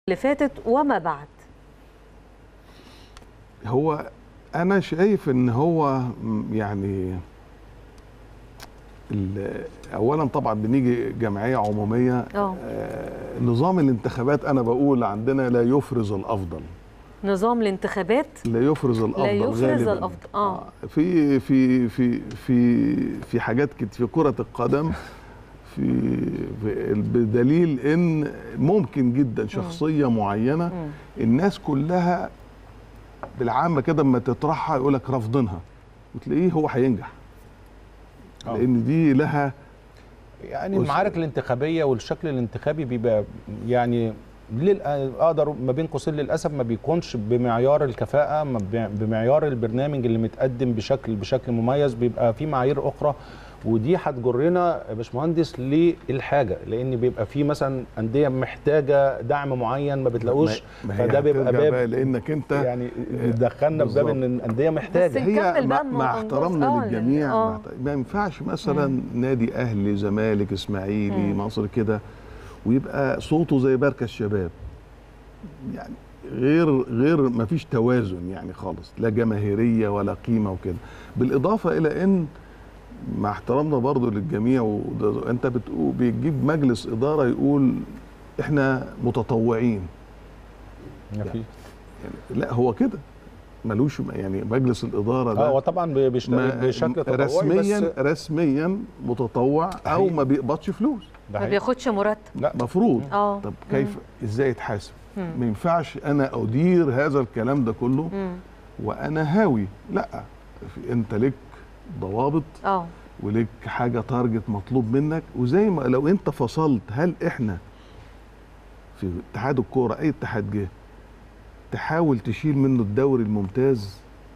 اللي فاتت وما بعد هو انا شايف ان هو م- يعني ال- اولا طبعا بنيجي جمعيه عموميه اه آه، نظام الانتخابات انا بقول عندنا لا يفرز الافضل نظام الانتخابات لا يفرز الافضل يفرز غالبا الأفضل، آه. في في في في في حاجات كتير في كره القدم في في- بدليل ان ممكن جدا شخصيه معينه مم. الناس كلها بالعامه كده اما تطرحها يقول لك رافضينها وتلاقيه هو هينجح آه. لان دي لها يعني بص- المعارك الانتخابيه والشكل الانتخابي بيبقى يعني لل- اقدر ما بين قوسين للاسف ما بيكونش بمعيار الكفاءه ما بي- بمعيار البرنامج اللي متقدم بشكل بشكل مميز بيبقى في معايير اخرى ودي هتجرنا يا باشمهندس للحاجه لان بيبقى في مثلا انديه محتاجه دعم معين ما بتلاقوش ما هي فده بيبقى هترجع باب بقى لانك انت يعني بيدخلنا في باب ان الانديه محتاجه بس نكمل هي بقى مع, الموضوع- مع احترامنا آه، للجميع آه. مع- ما ينفعش مثلا نادي اهلي زمالك اسماعيلي مم. مصر كده ويبقى صوته زي مركز شباب يعني غير غير ما فيش توازن يعني خالص لا جماهيريه ولا قيمه وكده بالاضافه الى ان مع احترامنا برضو للجميع وده انت بتقول بتجيب مجلس اداره يقول احنا متطوعين ما في يعني لا هو كده ملوش يعني مجلس الاداره اه ده هو طبعا بيشت- ما- بشكل تطوعي رسميا بس رسميا متطوع او حقيقي. ما بيقبضش فلوس ده ما حقيقي. بياخدش مرتب لا مفروض اه طب كيف ازاي يتحاسب مم. ما ينفعش انا ادير هذا الكلام ده كله مم. وانا هاوي لا في- انت لك ضوابط اه ولك حاجه تارجت مطلوب منك وزي ما لو انت فصلت هل احنا في اتحاد الكوره اي اتحاد جه تحاول تشيل منه الدوري الممتاز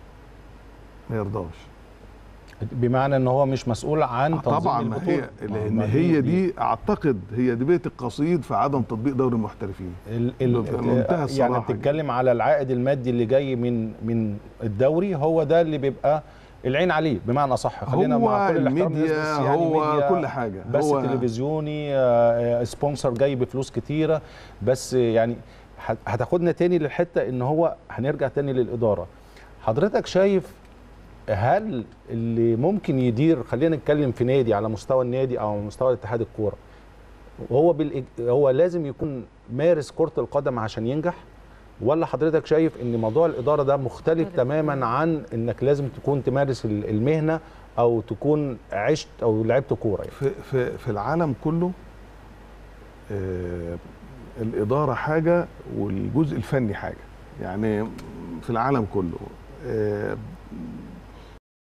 ما يرضاش بمعنى ان هو مش مسؤول عن تنظيم طبعا ما هي البطولة. لان ما هي دي اعتقد هي دي بيت القصيد في عدم تطبيق دوري المحترفين ال ال بمنتهى يعني الصراحة بتتكلم على العائد المادي اللي جاي من من الدوري هو ده اللي بيبقى العين عليه بمعنى صح خلينا هو مع كل الاحترام للناس، الميديا بس يعني هو ميديا كل حاجه بس هو تلفزيوني آه، آه، سبونسر جاي بفلوس كتيره بس يعني هت- هتاخدنا تاني للحته ان هو هنرجع تاني للاداره حضرتك شايف هل اللي ممكن يدير خلينا نتكلم في نادي على مستوى النادي او على مستوى اتحاد الكوره وهو بالإج... هو لازم يكون مارس كرة القدم عشان ينجح ولا حضرتك شايف ان موضوع الإدارة ده مختلف مختلف. تماما عن انك لازم تكون تمارس ال- المهنة او تكون عشت او لعبت كورة يعني. في في في العالم كله آه الاداره حاجه والجزء الفني حاجه يعني في العالم كله آه